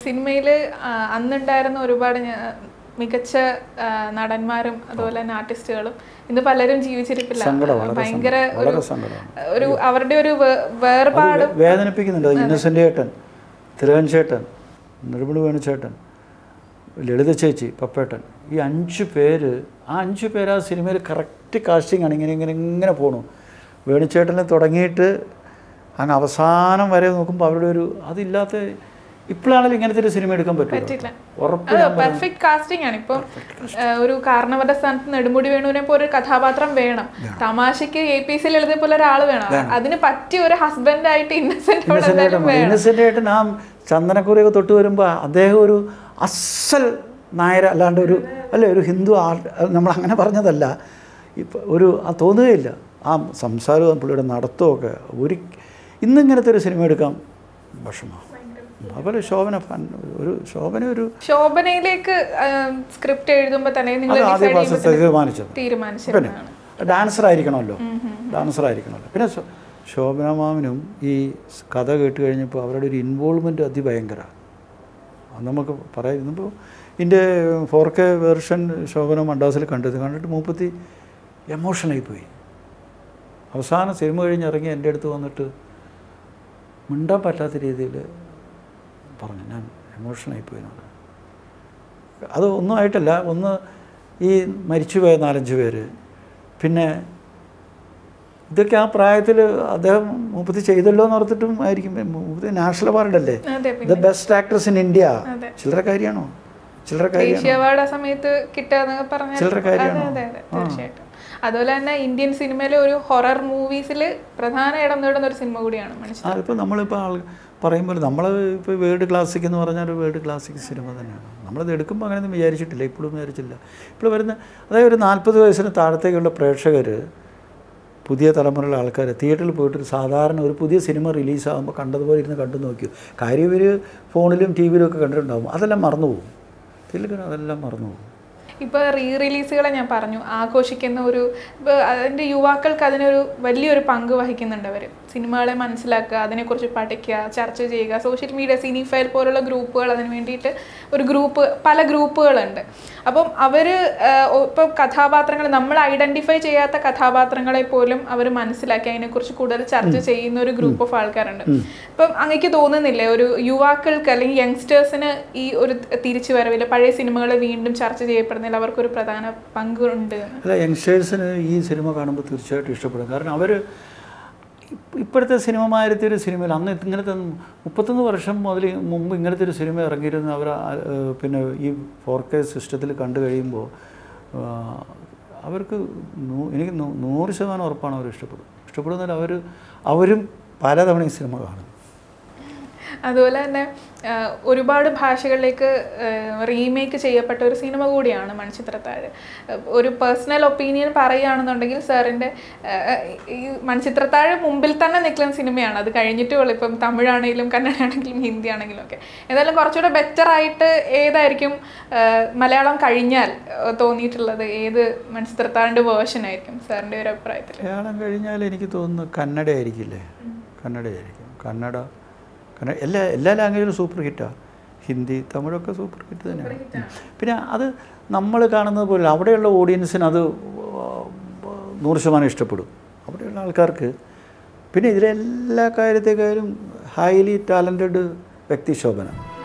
സിനിമയിൽ അന്നുണ്ടായിരുന്ന ഒരുപാട് ഞ- മികച്ച ആ, നടന്മാരും അതുപോലെ തന്നെ ആർട്ടിസ്റ്റുകളും ഇന്ന് പലരും ജീവിച്ചിരിപ്പില്ല സങ്കടം വളരെ ഭയങ്കര സങ്കടം. വളരെ സങ്കടമാണ് ഒരു അവരുടെ ഒരു വേ- വേർപാട് അത് വേദനിപ്പിക്കുന്നുണ്ട് ഇന്നസെൻ്റ് ചേട്ടൻ തിലകൻ ചേട്ടൻ നെടുമുടി വേണുചേട്ടൻ ലളിത ചേച്ചി പപ്പേട്ടൻ ഈ അഞ്ച് പേര് ആ അഞ്ച് പേര് ആ സിനിമയിൽ കറക്റ്റ് കാസ്റ്റിംഗ് ആണ് ഇങ്ങനെ ഇങ്ങനെ ഇങ്ങനെ പോണു വേണുചേട്ടനെ തുടങ്ങിയിട്ട് അങ്ങ് അവസാനം വരെ നോക്കുമ്പോൾ അവരുടെ ഒരു അതില്ലാത്ത ഇപ്പോഴാണെങ്കിലും ഇങ്ങനത്തെ ഒരു സിനിമ എടുക്കാൻ പറ്റില്ല പറ്റില്ല. ഉറപ്പ് അത് പെർഫെക്റ്റ് കാസ്റ്റിംഗ് ആണ് ഇപ്പം ഏഹ്, ഒരു കാരണവരുടെ സ്ഥാനത്ത് നെടുമുടി വേണുവിനെ പോലെ ഒരു കഥാപാത്രം വേണം തമാശക്ക് എ പി സിയിൽ എഴുതിയ പോലെ ഒരാൾ വേണം അതിന് പറ്റിയ ഒരു ഹസ്ബൻഡ് ആയിട്ട് ഇന്നസെന്റ് അവിടെ ഇന്നസെൻ്റ് എന്തായാലും ഏട്ടൻ വേണം ഇന്നസെൻ്റ് ഏട്ടൻ ആ ചന്ദനക്കുറിയൊക്കെ തൊട്ട് വരുമ്പോൾ അദ്ദേഹം ഒരു അസൽ നായർ അല്ലാണ്ട് ഒരു അല്ലേ ഒരു ഹിന്ദു ആർട്ട് നമ്മൾ അങ്ങനെ പറഞ്ഞതല്ല ഇപ്പം ഒരു ആ തോന്നുകയില്ല ആ സംസാരവും പുള്ളിയുടെ നടത്തമൊക്കെ ഒരു ഇന്നിങ്ങനത്തെ ഒരു സിനിമ എടുക്കാം വിഷമം അതുപോലെ ശോഭന ഫൻ ഒരു ശോഭന ഒരു ശോഭനയിലേക്ക് സ്ക്രിപ്റ്റ് എഴുതുമ്പോൾ തന്നെ നിങ്ങൾ അത് ആദ്യ ഡിസൈഡ് മാസത്തെ തീരുമാനിച്ചത് പിന്നെ തീരുമാനിച്ചതാണ് ഡാൻസർ ആയിരിക്കണമല്ലോ ഡാൻസർ ആയിരിക്കണമല്ലോ പിന്നെ ശോ- ശോഭന മാമിനും ഈ കഥ കേട്ട് കഴിഞ്ഞപ്പോൾ അവരുടെ ഒരു ഇൻവോൾവ്മെൻറ്റ് അതിഭയങ്കര അത് നമുക്ക് പറയുമ്പോൾ ഇതിൻ്റെ ഫോർ കെ വേർഷൻ ശോഭന മണ്ടാസിൽ കണ്ടത് കണ്ടിട്ട് മൂപ്പത്തി എമോഷനായി പോയി അവസാന സിനിമ കഴിഞ്ഞ് ഇറങ്ങി എൻ്റെ അടുത്ത് വന്നിട്ട് മിണ്ടാൻ പറ്റാത്ത രീതിയിൽ പറഞ്ഞു ഞാൻ എമോഷനായി പോയി എന്ന് പറഞ്ഞു. അത് ഒന്നും ആയിട്ടല്ല ഒന്ന് ഈ മരിച്ചുപോയ നാലഞ്ച് പേര് പിന്നെ ഇതൊക്കെ ആ പ്രായത്തിൽ അദ്ദേഹം മുപ്പത്തി ചെയ്തല്ലോ എന്ന് ഓർത്തിട്ടും ആയിരിക്കും മുപ്പത്തി നാഷണൽ അവാർഡല്ലേ അതെ the best actress in India അതെ. ചില്ലറക്കാരിയാണോ ചില്ലറക്കാരിയാണോ ദേശീയ അവാർഡ് ആ സമയത്ത് കിട്ടുക പറഞ്ഞാൽ ചില്ലറ കാര്യമാണോ? അതെ അതെ അതെ തീർച്ചയായിട്ടും അതുപോലെ തന്നെ ഇന്ത്യൻ സിനിമയിലെ ഒരു ഹൊറർ മൂവീസിൽ പ്രധാന ഇടം നേടുന്ന ഒരു സിനിമ കൂടിയാണ് മനുഷ്യൻ അതിപ്പോൾ നമ്മളിപ്പോൾ ആൾ പറയുമ്പോൾ നമ്മൾ ഇപ്പോൾ വേൾഡ് ക്ലാസിക് എന്ന് പറഞ്ഞാൽ ഒരു വേൾഡ് ക്ലാസിക് സിനിമ തന്നെയാണ് നമ്മളത് എടുക്കുമ്പോൾ അങ്ങനെയൊന്നും വിചാരിച്ചിട്ടില്ല ഇപ്പോഴും വിചാരിച്ചില്ല ഇപ്പോൾ വരുന്ന അതായത് ഒരു നാൽപ്പത് വയസ്സിന് താഴത്തേക്കുള്ള പ്രേക്ഷകർ പുതിയ തലമുറയിലുള്ള ആൾക്കാർ തിയേറ്ററിൽ പോയിട്ട് ഒരു സാധാരണ ഒരു പുതിയ സിനിമ റിലീസാകുമ്പോൾ കണ്ടതുപോലെ ഇരുന്ന് കണ്ടു നോക്കിയോ കാര്യം ഇവർ ഫോണിലും ടി വിയിലും ഒക്കെ കണ്ടിട്ടുണ്ടാകും അതെല്ലാം മറന്നുപോകും തിലകൻ അതെല്ലാം മറന്നുപോകും ഇപ്പോൾ റീ റിലീസുകളെ ഞാൻ പറഞ്ഞു ആഘോഷിക്കുന്ന ഒരു ഇപ്പൊ അതിൻ്റെ യുവാക്കൾക്ക് അതിനൊരു വലിയൊരു പങ്ക് വഹിക്കുന്നുണ്ട് അവർ സിനിമകളെ മനസ്സിലാക്കുക അതിനെക്കുറിച്ച് പഠിക്കുക ചർച്ച ചെയ്യുക സോഷ്യൽ മീഡിയ സിനിഫയൽ പോലുള്ള ഗ്രൂപ്പുകൾ അതിന് വേണ്ടിയിട്ട് ഒരു ഗ്രൂപ്പ് പല ഗ്രൂപ്പുകളുണ്ട് അപ്പം അവർ ഇപ്പം കഥാപാത്രങ്ങൾ നമ്മൾ ഐഡൻറ്റിഫൈ ചെയ്യാത്ത കഥാപാത്രങ്ങളെ പോലും അവർ മനസ്സിലാക്കി അതിനെക്കുറിച്ച് കൂടുതൽ ചർച്ച ചെയ്യുന്ന ഒരു ഗ്രൂപ്പ് ഓഫ് ആൾക്കാരുണ്ട് ഇപ്പം അങ്ങക്ക് തോന്നുന്നില്ലേ ഒരു യുവാക്കൾക്ക് അല്ലെങ്കിൽ യങ്സ്റ്റേഴ്സിന് ഈ ഒരു തിരിച്ചു വരവിൽ പഴയ സിനിമകൾ വീണ്ടും ചർച്ച ചെയ്യപ്പെടുന്നതിൽ അവർക്കൊരു പ്രധാന പങ്കുണ്ട് എന്ന്. അല്ല യങ്സ്റ്റേഴ്സിന് ഈ സിനിമ കാണുമ്പോൾ തീർച്ചയായിട്ടും ഇഷ്ടപ്പെടും കാരണം അവർ ഇപ്പോഴത്തെ സിനിമമാരത്തെ ഒരു സിനിമയിൽ അന്ന് ഇങ്ങനത്തെ മുപ്പത്തൊന്ന് വർഷം മുതൽ മുമ്പ് ഇങ്ങനത്തെ ഒരു സിനിമ ഇറങ്ങിയിരുന്ന അവർ പിന്നെ ഈ ഫോർ കെ സിസ്റ്റത്തിൽ കണ്ടു കഴിയുമ്പോൾ ആ, അവർക്ക് നൂ- എനിക്ക് നൂ- നൂറ് ശതമാനം ഉറപ്പാണ് അവർ ഇഷ്ടപ്പെടും ഇഷ്ടപ്പെടുന്നതിൽ അവർ അവരും പലതവണ ഈ സിനിമ കാണും അതുപോലെ തന്നെ ആ, ഒരുപാട് ഭാഷകളിലേക്ക് റീമേക്ക് ചെയ്യപ്പെട്ട ഒരു സിനിമ കൂടിയാണ് മൺചിത്രത്താഴ് ഒരു പേഴ്സണൽ ഒപ്പീനിയൻ പറയുകയാണെന്നുണ്ടെങ്കിൽ സാറിൻ്റെ ഈ മൺചിത്രത്താഴ് മുമ്പിൽ തന്നെ നിൽക്കുന്ന സിനിമയാണ് അത് കഴിഞ്ഞിട്ടുള്ളൂ ഇപ്പം തമിഴാണെങ്കിലും കന്നഡയാണെങ്കിലും ഹിന്ദി ആണെങ്കിലും ഒക്കെ ഏതായാലും കുറച്ചുകൂടെ ബെറ്റർ ആയിട്ട് ഏതായിരിക്കും ആ, മലയാളം കഴിഞ്ഞാൽ ആ, തോന്നിയിട്ടുള്ളത് ഏത് മൺചിത്രത്താഴിൻ്റെ വേർഷൻ ആയിരിക്കും സാറിൻ്റെ ഒരു അഭിപ്രായത്തിൽ മലയാളം കഴിഞ്ഞാൽ എനിക്ക് തോന്നുന്നു കന്നഡ ആയിരിക്കില്ലേ കന്നഡയായിരിക്കും കന്നഡ കന്നഡ എല്ലാ എല്ലാ ലാംഗ്വേജിലും സൂപ്പർ ഹിറ്റാണ് ഹിന്ദി തമിഴൊക്കെ സൂപ്പർ ഹിറ്റ് തന്നെയാണ് ഉം. പിന്നെ അത് നമ്മൾ കാണുന്നത് പോലെ അവിടെയുള്ള ഓഡിയൻസിന് അത് നൂറ് ശതമാനം ഇഷ്ടപ്പെടും അവിടെയുള്ള ആൾക്കാർക്ക് പിന്നെ ഇതിലെല്ലാ കാര്യത്തെക്കാളും ഹൈലി ടാലൻറ്റഡ് വ്യക്തി ശോഭന